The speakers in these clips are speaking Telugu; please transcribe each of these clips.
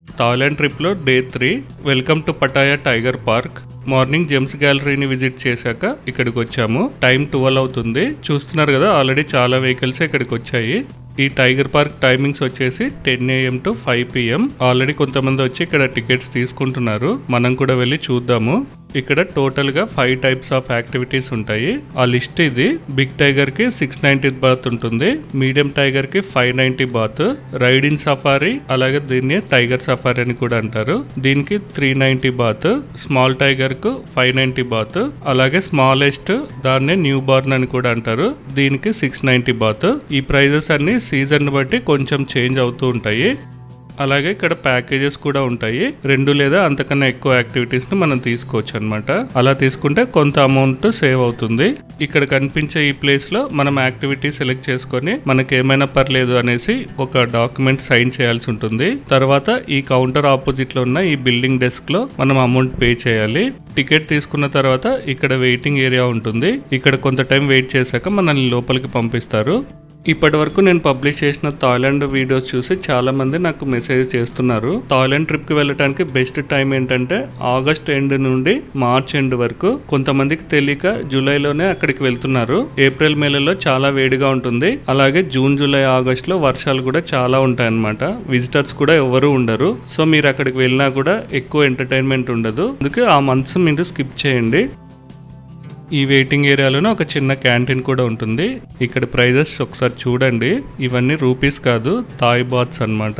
థాయిలాండ్ ట్రిప్లో day three welcome to Pattaya tiger park morning gems గ్యాలరీని విజిట్ చేశాక ఇక్కడికి వచ్చాము టైం ట్వెల్వ్ అవుతుంది చూస్తున్నారు కదా ఆల్రెడీ చాలా వెహికల్స్ ఇక్కడికి వచ్చాయి ఈ టైగర్ పార్క్ టైమింగ్స్ వచ్చేసి ten AM to five PM already కొంతమంది వచ్చి ఇక్కడ టికెట్స్ తీసుకుంటున్నారు మనం కూడా వెళ్ళి చూద్దాము ఇక్కడ టోటల్ గా ఫైవ్ టైప్స్ ఆఫ్ యాక్టివిటీస్ ఉంటాయి ఆ లిస్ట్ ఇది బిగ్ టైగర్ కి సిక్స్ నైన్టీ బాత్ ఉంటుంది మీడియం టైగర్ కి five ninety baht ride in safari అలాగే దీన్ని టైగర్ సఫారీ అని కూడా అంటారు దీనికి three ninety baht small tiger కు ఫైవ్ నైన్టీ బాత్ అలాగే స్మాలెస్ట్ దాన్నే న్యూ బార్న్ అని కూడా అంటారు దీనికి సిక్స్ నైన్టీ బాత్ ఈ ప్రైజెస్ అన్ని సీజన్ బట్టి కొంచెం చేంజ్ అవుతూ ఉంటాయి అలాగే ఇక్కడ ప్యాకేజెస్ కూడా ఉంటాయి రెండు లేదా అంతకన్నా ఎక్కువ యాక్టివిటీస్ ని మనం తీసుకోవచ్చు అనమాట అలా తీసుకుంటే కొంత అమౌంట్ సేవ్ అవుతుంది ఇక్కడ కనిపించే ఈ ప్లేస్ లో మనం యాక్టివిటీ సెలెక్ట్ చేసుకొని మనకి ఏమైనా పర్లేదు అనేసి ఒక డాక్యుమెంట్ సైన్ చేయాల్సి ఉంటుంది తర్వాత ఈ కౌంటర్ ఆపోజిట్ లో ఉన్న ఈ బిల్డింగ్ డెస్క్ లో మనం అమౌంట్ పే చేయాలి టికెట్ తీసుకున్న తర్వాత ఇక్కడ వెయిటింగ్ ఏరియా ఉంటుంది ఇక్కడ కొంత టైం వెయిట్ చేశాక మనల్ని లోపలికి పంపిస్తారు ఇప్పటి వరకు నేను పబ్లిష్ చేసిన థాయిలాండ్ వీడియోస్ చూసి చాలా మంది నాకు మెసేజ్ చేస్తున్నారు థాయిలాండ్ ట్రిప్ కి వెళ్ళడానికి బెస్ట్ టైం ఏంటంటే ఆగస్ట్ ఎండ్ నుండి మార్చ్ ఎండ్ వరకు కొంతమందికి తెలియక జూలైలోనే అక్కడికి వెళ్తున్నారు ఏప్రిల్ మేలలో చాలా వేడిగా ఉంటుంది అలాగే జూన్ జూలై ఆగస్ట్ లో వర్షాలు కూడా చాలా ఉంటాయన్నమాట విజిటర్స్ కూడా ఎవరు ఉండరు సో మీరు అక్కడికి వెళ్ళినా కూడా ఎక్కువ ఎంటర్టైన్మెంట్ ఉండదు అందుకే ఆ మంత్స్ మీరు స్కిప్ చేయండి ఈ వెయిటింగ్ ఏరియాలోనే ఒక చిన్న క్యాంటీన్ కూడా ఉంటుంది ఇక్కడ ప్రైజెస్ ఒకసారి చూడండి ఇవన్నీ రూపీస్ కాదు థాయ్ బాత్స్ అన్నమాట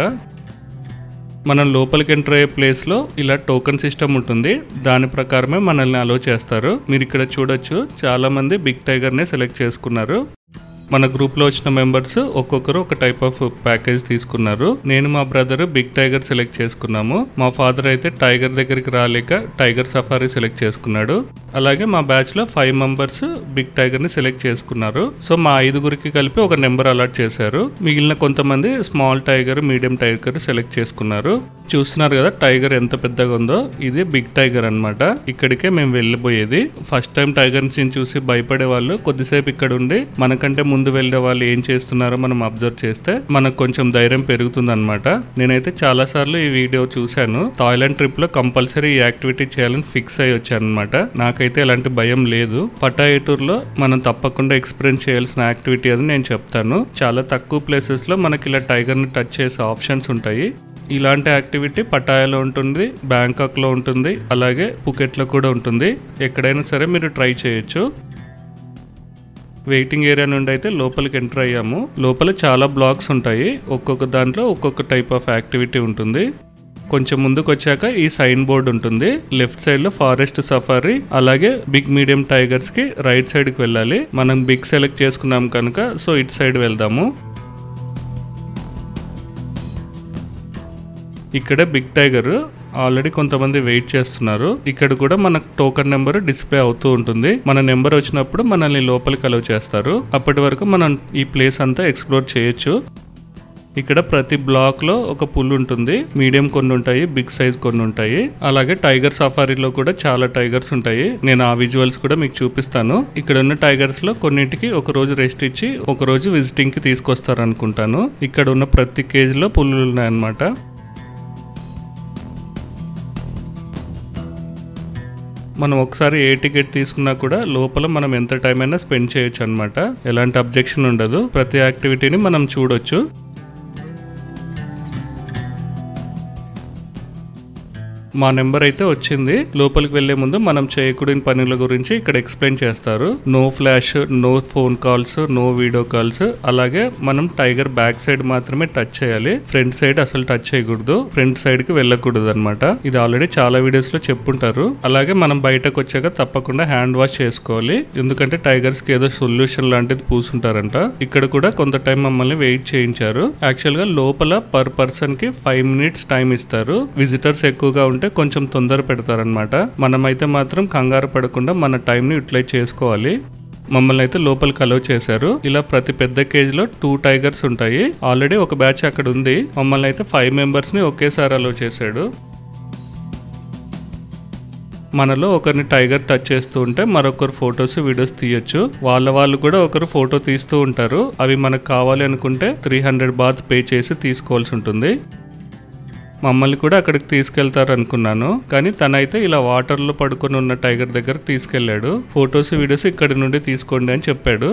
మనం లోపలికి ఎంటర్ అయ్యే ప్లేస్లో ఇలా టోకెన్ సిస్టమ్ ఉంటుంది దాని ప్రకారమే మనల్ని అలో చేస్తారు మీరు ఇక్కడ చూడొచ్చు చాలా మంది బిగ్ టైగర్నే సెలెక్ట్ చేసుకున్నారు మన గ్రూప్లో వచ్చిన మెంబర్స్ ఒక్కొక్కరు ఒక టైప్ ఆఫ్ ప్యాకేజ్ తీసుకున్నారు నేను మా బ్రదర్ బిగ్ టైగర్ సెలెక్ట్ చేసుకున్నాము మా ఫాదర్ అయితే టైగర్ దగ్గరికి రాలేక టైగర్ సఫారీ సెలెక్ట్ చేసుకున్నాడు అలాగే మా బ్యాచ్ లో ఫైవ్ మెంబర్స్ బిగ్ టైగర్ ని సెలెక్ట్ చేసుకున్నారు సో మా ఐదుగురికి కలిపి ఒక నెంబర్ అలాట్ చేశారు మిగిలిన కొంతమంది small tiger medium tiger select చేసుకున్నారు చూస్తున్నారు కదా టైగర్ ఎంత పెద్దగా ఉందో ఇది బిగ్ టైగర్ అన్నమాట ఇక్కడికే మేము వెళ్ళిపోయేది ఫస్ట్ టైం టైగర్ ని చూసి భయపడే వాళ్ళు కొద్దిసేపు ఇక్కడ ఉండి మనకంటే ముందు వెళ్ళే వాళ్ళు ఏం చేస్తున్నారో మనం అబ్జర్వ్ చేస్తే మనకు కొంచెం ధైర్యం పెరుగుతుంది అనమాట నేనైతే చాలా సార్లు ఈ వీడియో చూశాను థాయిలాండ్ ట్రిప్ లో కంపల్సరీ ఈ యాక్టివిటీ చేయాలని ఫిక్స్ అయ్యి వచ్చాను అనమాట నాకైతే ఎలాంటి భయం లేదు పటాయటూర్ లో మనం తప్పకుండా ఎక్స్పీరియన్స్ చేయాల్సిన యాక్టివిటీ అని నేను చెప్తాను చాలా తక్కువ ప్లేసెస్ లో మనకి ఇలా టైగర్ ని టచ్ చేసే ఆప్షన్స్ ఉంటాయి ఇలాంటి యాక్టివిటీ పటాయాలో ఉంటుంది బ్యాంకాక్లో ఉంటుంది అలాగే పుకెట్లో కూడా ఉంటుంది ఎక్కడైనా సరే మీరు ట్రై చేయొచ్చు వెయిటింగ్ ఏరియా నుండి అయితే లోపలికి ఎంటర్ అయ్యాము లోపల చాలా బ్లాక్స్ ఉంటాయి ఒక్కొక్క దాంట్లో ఒక్కొక్క టైప్ ఆఫ్ యాక్టివిటీ ఉంటుంది కొంచెం ముందుకు వచ్చాక ఈ సైన్ బోర్డ్ ఉంటుంది లెఫ్ట్ సైడ్ లో ఫారెస్ట్ సఫారీ అలాగే బిగ్ మీడియం టైగర్స్ కి రైట్ సైడ్ కి వెళ్ళాలి మనం బిగ్ సెలెక్ట్ చేసుకున్నాం కనుక సో ఇటు సైడ్ వెళ్దాము ఇక్కడ బిగ్ టైగర్ ఆల్రెడీ కొంతమంది వెయిట్ చేస్తున్నారు ఇక్కడ కూడా మనకు టోకన్ నెంబర్ డిస్ప్లే అవుతూ ఉంటుంది మన నెంబర్ వచ్చినప్పుడు మనల్ని లోపలికి అలవ్ చేస్తారు అప్పటి వరకు మనం ఈ ప్లేస్ అంతా ఎక్స్ప్లోర్ చేయొచ్చు ఇక్కడ ప్రతి బ్లాక్ లో ఒక పుల్ ఉంటుంది మీడియం కొన్ని ఉంటాయి బిగ్ సైజ్ కొన్ని ఉంటాయి అలాగే టైగర్ సఫారీలో కూడా చాలా టైగర్స్ ఉంటాయి నేను ఆ విజువల్స్ కూడా మీకు చూపిస్తాను ఇక్కడ ఉన్న టైగర్స్ లో కొన్నింటికి ఒక రోజు రెస్ట్ ఇచ్చి ఒక రోజు విజిటింగ్ కి తీసుకొస్తారు అనుకుంటాను ఇక్కడ ఉన్న ప్రతి కేజ్ లో పుల్లులు ఉన్నాయన్నమాట మనం ఒకసారి ఏ టికెట్ తీసుకున్నా కూడా లోపల మనం ఎంత టైం అయినా స్పెండ్ చేయొచ్చు అనమాట ఎలాంటి అబ్జెక్షన్ ఉండదు ప్రతి యాక్టివిటీని మనం చూడొచ్చు మా నెంబర్ అయితే వచ్చింది లోపలికి వెళ్లే ముందు మనం చేయకూడని పనుల గురించి ఇక్కడ ఎక్స్ప్లెయిన్ చేస్తారు no flash no phone calls no video calls అలాగే మనం టైగర్ బ్యాక్ సైడ్ మాత్రమే టచ్ చేయాలి ఫ్రంట్ సైడ్ అసలు టచ్ చేయకూడదు ఫ్రంట్ సైడ్ కి వెళ్ళకూడదు అనమాట ఇది ఆల్రెడీ చాలా వీడియోస్ లో చెప్పుంటారు అలాగే మనం బయటకు వచ్చాక తప్పకుండా హ్యాండ్ వాష్ చేసుకోవాలి ఎందుకంటే టైగర్స్ కి ఏదో సొల్యూషన్ లాంటిది పూసుంటారంట ఇక్కడ కూడా కొంత టైం మమ్మల్ని వెయిట్ చేయించారు యాక్చువల్ గా లోపల పర్ పర్సన్ కి ఫైవ్ మినిట్స్ టైం ఇస్తారు విజిటర్స్ ఎక్కువగా ఉంటే కొంచెం తొందర పెడతారనమాట మనమైతే మాత్రం కంగారు పడకుండా మన టైం ని యూటిలైజ్ చేసుకోవాలి మమ్మల్ని అయితే లోపలికి అలౌ చేశారు ఇలా ప్రతి పెద్ద కేజ్ లో టూ టైగర్స్ ఉంటాయి ఆల్రెడీ ఒక బ్యాచ్ అక్కడ ఉంది మమ్మల్ని అయితే ఫైవ్ మెంబర్స్ ని ఒకేసారి అలౌ చేశాడు మనలో ఒకరిని టైగర్ టచ్ చేస్తూ ఉంటే మరొకరు ఫొటోస్ వీడియోస్ తీయొచ్చు వాళ్ళ వాళ్ళు కూడా ఒకరు ఫోటో తీస్తూ ఉంటారు అవి మనకు కావాలి అనుకుంటే త్రీ హండ్రెడ్ బాత్ పే చేసి తీసుకోవాల్సి ఉంటుంది మమ్మల్ని కూడా అక్కడికి తీసుకెళ్తారు అనుకున్నాను కానీ తనైతే ఇలా వాటర్ లో పడుకొని ఉన్న టైగర్ దగ్గరకు తీసుకెళ్లాడు ఫొటోస్ వీడియోస్ ఇక్కడి నుండి తీసుకోండి అని చెప్పాడు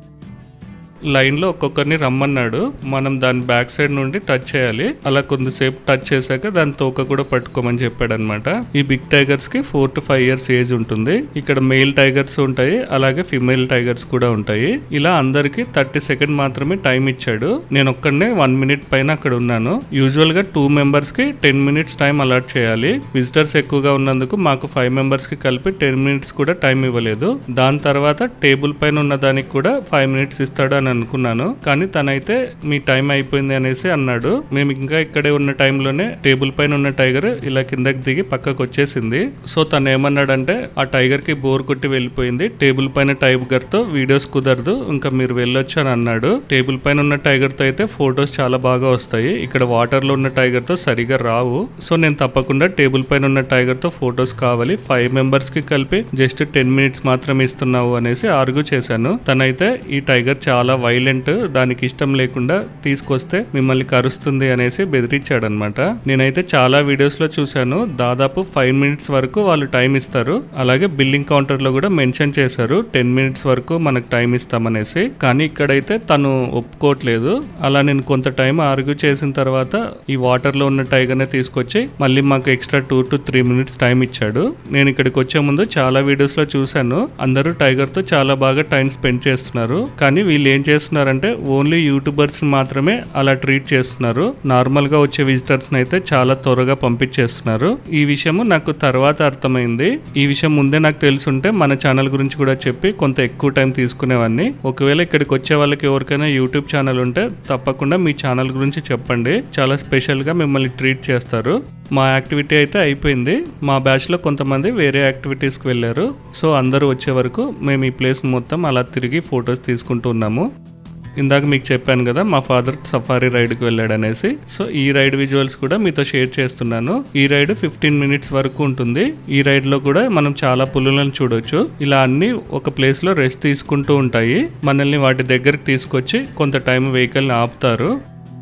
లైన్లో ఒక్కొక్కరిని రమ్మన్నాడు మనం దాని బ్యాక్ సైడ్ నుండి టచ్ చేయాలి అలా కొంతసేపు టచ్ చేశాక దాని తోక కూడా పట్టుకోమని చెప్పాడు అనమాట ఈ బిగ్ టైగర్స్ కి four to five years age ఉంటుంది ఇక్కడ మెయిల్ టైగర్స్ ఉంటాయి అలాగే ఫిమేల్ టైగర్స్ కూడా ఉంటాయి ఇలా అందరికి థర్టీ సెకండ్ మాత్రమే టైం ఇచ్చాడు నేను ఒక్కడనే వన్ మినిట్ పైన అక్కడ ఉన్నాను యూజువల్ గా టూ మెంబర్స్ కి టెన్ మినిట్స్ టైం అలాట్ చేయాలి విజిటర్స్ ఎక్కువగా ఉన్నందుకు మాకు ఫైవ్ మెంబర్స్ కి కలిపి టెన్ మినిట్స్ కూడా టైం ఇవ్వలేదు దాని తర్వాత టేబుల్ పైన ఉన్న దానికి కూడా ఫైవ్ మినిట్స్ ఇస్తాడు అని అనుకున్నాను కానీ తనైతే మీ టైం అయిపోయింది అనేసి అన్నాడు మేము ఇంకా ఇక్కడే ఉన్న టైంలోనే టేబుల్ పైన ఉన్న టైగర్ ఇలా కిందకి దిగి పక్కకు వచ్చేసింది సో తను ఏమన్నాడంటే ఆ టైగర్ కి బోర్ కొట్టి వెళ్ళిపోయింది టేబుల్ పైన టైగర్ తో వీడియోస్ కుదరదు ఇంకా మీరు వెళ్ళొచ్చు అని అన్నాడు టేబుల్ పైన ఉన్న టైగర్ తో అయితే ఫొటోస్ చాలా బాగా వస్తాయి ఇక్కడ వాటర్ లో ఉన్న టైగర్ తో సరిగా రావు సో నేను తప్పకుండా టేబుల్ పైన ఉన్న టైగర్ తో ఫొటోస్ కావాలి ఫైవ్ మెంబర్స్ కి కలిపి జస్ట్ టెన్ మినిట్స్ మాత్రమే ఇస్తున్నావు అనేసి ఆర్గ్యూ చేశాను తనైతే ఈ టైగర్ చాలా వైలెంట్ దానికి ఇష్టం లేకుండా తీసుకొస్తే మిమ్మల్ని కరుస్తుంది అనేసి బెదిరించాడనమాట నేనైతే చాలా వీడియోస్ లో చూశాను దాదాపు ఫైవ్ మినిట్స్ వరకు వాళ్ళు టైం ఇస్తారు అలాగే బిల్లింగ్ కౌంటర్ లో కూడా మెన్షన్ చేశారు టెన్ మినిట్స్ వరకు మనకు టైం ఇస్తామనేసి కానీ ఇక్కడైతే తను ఒప్పుకోవట్లేదు అలా నేను కొంత టైం ఆర్గ్యూ చేసిన తర్వాత ఈ వాటర్ లో ఉన్న టైగర్ ని తీసుకొచ్చి మళ్ళీ మాకు extra two to three minutes time ఇచ్చాడు నేను ఇక్కడికి వచ్చే ముందు చాలా వీడియోస్ లో చూశాను అందరూ టైగర్ తో చాలా బాగా టైం స్పెండ్ చేస్తున్నారు కానీ వీళ్ళు ఏం చేస్తున్నారంటే ఓన్లీ యూట్యూబర్స్ మాత్రమే అలా ట్రీట్ చేస్తున్నారు నార్మల్ గా వచ్చే విజిటర్స్ అయితే చాలా త్వరగా పంపించేస్తున్నారు ఈ విషయము నాకు తర్వాత అర్థమైంది ఈ విషయం ముందే నాకు తెలుసుంటే మన ఛానల్ గురించి కూడా చెప్పి కొంత ఎక్కువ టైం తీసుకునేవాడిని ఒకవేళ ఇక్కడికి వచ్చే వాళ్ళకి ఎవరికైనా యూట్యూబ్ ఛానల్ ఉంటే తప్పకుండా మీ ఛానల్ గురించి చెప్పండి చాలా స్పెషల్ గా మిమ్మల్ని ట్రీట్ చేస్తారు మా యాక్టివిటీ అయితే అయిపోయింది మా బ్యాచ్ లో కొంతమంది వేరే యాక్టివిటీస్ కి వెళ్ళారు సో అందరూ వచ్చే వరకు మేము ఈ ప్లేస్ మొత్తం అలా తిరిగి ఫొటోస్ తీసుకుంటూ ఉన్నాము ఇందాక మీకు చెప్పాను కదా మా ఫాదర్ సఫారీ రైడ్కి వెళ్ళాడు అనేసి సో ఈ రైడ్ విజువల్స్ కూడా మీతో షేర్ చేస్తున్నాను ఈ రైడ్ ఫిఫ్టీన్ మినిట్స్ వరకు ఉంటుంది ఈ రైడ్ లో కూడా మనం చాలా పులులను చూడొచ్చు ఇలా అన్ని ఒక ప్లేస్ లో రెస్ట్ తీసుకుంటూ ఉంటాయి మనల్ని వాటి దగ్గరికి తీసుకొచ్చి కొంత టైం వెహికల్ ని ఆపుతారు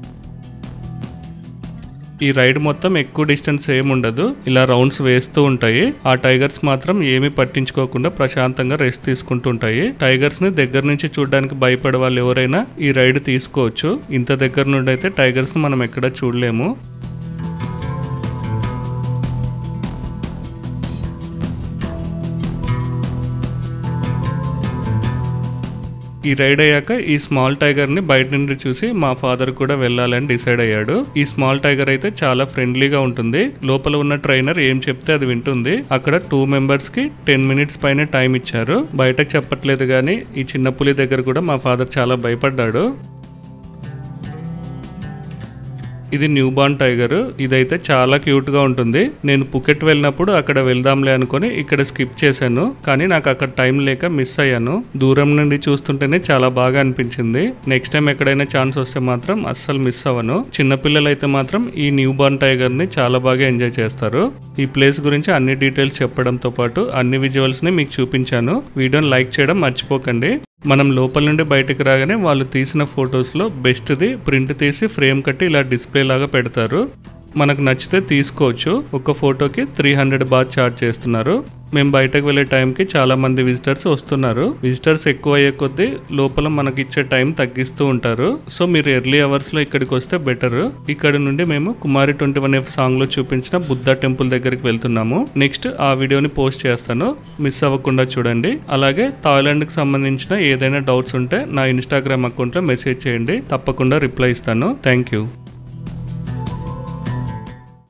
ఈ రైడ్ మొత్తం ఎక్కువ డిస్టెన్స్ ఏమి ఉండదు ఇలా రౌండ్స్ వేస్తూ ఉంటాయి ఆ టైగర్స్ మాత్రం ఏమీ పట్టించుకోకుండా ప్రశాంతంగా రెస్ట్ తీసుకుంటూ ఉంటాయి టైగర్స్ ని దగ్గర నుంచి చూడడానికి భయపడే వాళ్ళు ఎవరైనా ఈ రైడ్ తీసుకోవచ్చు ఇంత దగ్గర నుండి అయితే టైగర్స్ ని మనం ఎక్కడ చూడలేము ఈ రైడ్ అయ్యాక ఈ స్మాల్ టైగర్ ని బయట నుండి చూసి మా ఫాదర్ కూడా వెళ్ళాలని డిసైడ్ అయ్యాడు ఈ స్మాల్ టైగర్ అయితే చాలా ఫ్రెండ్లీగా ఉంటుంది లోపల ఉన్న ట్రైనర్ ఏం చెప్తే అది వింటుంది అక్కడ టూ మెంబర్స్ కి టెన్ మినిట్స్ పైన టైం ఇచ్చారు బయటకు చెప్పట్లేదు కానీ ఈ చిన్న పులి దగ్గర కూడా మా ఫాదర్ చాలా భయపడ్డాడు ఇది న్యూ బార్న్ టైగర్ ఇదైతే చాలా క్యూట్ గా ఉంటుంది నేను పుకెట్ వెళ్ళినప్పుడు అక్కడ వెళ్దాంలే అనుకొని ఇక్కడ స్కిప్ చేశాను కానీ నాకు అక్కడ టైం లేక మిస్ అయ్యాను దూరం నుండి చూస్తుంటేనే చాలా బాగా అనిపించింది నెక్స్ట్ టైం ఎక్కడైనా ఛాన్స్ వస్తే మాత్రం అస్సలు మిస్ అవ్వను చిన్నపిల్లలు అయితే మాత్రం ఈ న్యూ బార్న్ టైగర్ ని చాలా బాగా ఎంజాయ్ చేస్తారు ఈ ప్లేస్ గురించి అన్ని డీటెయిల్స్ చెప్పడంతో పాటు అన్ని విజువల్స్ ని మీకు చూపించాను వీడియోని లైక్ చేయడం మర్చిపోకండి మనం లోపల నుండి బయటకు రాగానే వాళ్ళు తీసిన ఫొటోస్లో బెస్ట్ది ప్రింట్ తీసి ఫ్రేమ్ కట్టి ఇలా డిస్ప్లే లాగా పెడతారు మనకు నచ్చితే తీసుకోవచ్చు ఒక ఫోటోకి త్రీ హండ్రెడ్ బాత్ చార్జ్ చేస్తున్నారు మేము బయటకు వెళ్ళే టైంకి చాలా మంది విజిటర్స్ వస్తున్నారు విజిటర్స్ ఎక్కువ అయ్యే కొద్దీ లోపల మనకి ఇచ్చే టైం తగ్గిస్తూ ఉంటారు సో మీరు ఎర్లీ అవర్స్ లో ఇక్కడికి వస్తే బెటర్ ఇక్కడ నుండి మేము Kumari twenty one F song లో చూపించిన బుద్ధ టెంపుల్ దగ్గరికి వెళ్తున్నాము నెక్స్ట్ ఆ వీడియోని పోస్ట్ చేస్తాను మిస్ అవ్వకుండా చూడండి అలాగే థాయిలాండ్ కి సంబంధించిన ఏదైనా డౌట్స్ ఉంటే నా ఇన్స్టాగ్రామ్ అకౌంట్ లో మెసేజ్ చేయండి తప్పకుండా రిప్లై ఇస్తాను థ్యాంక్ యూ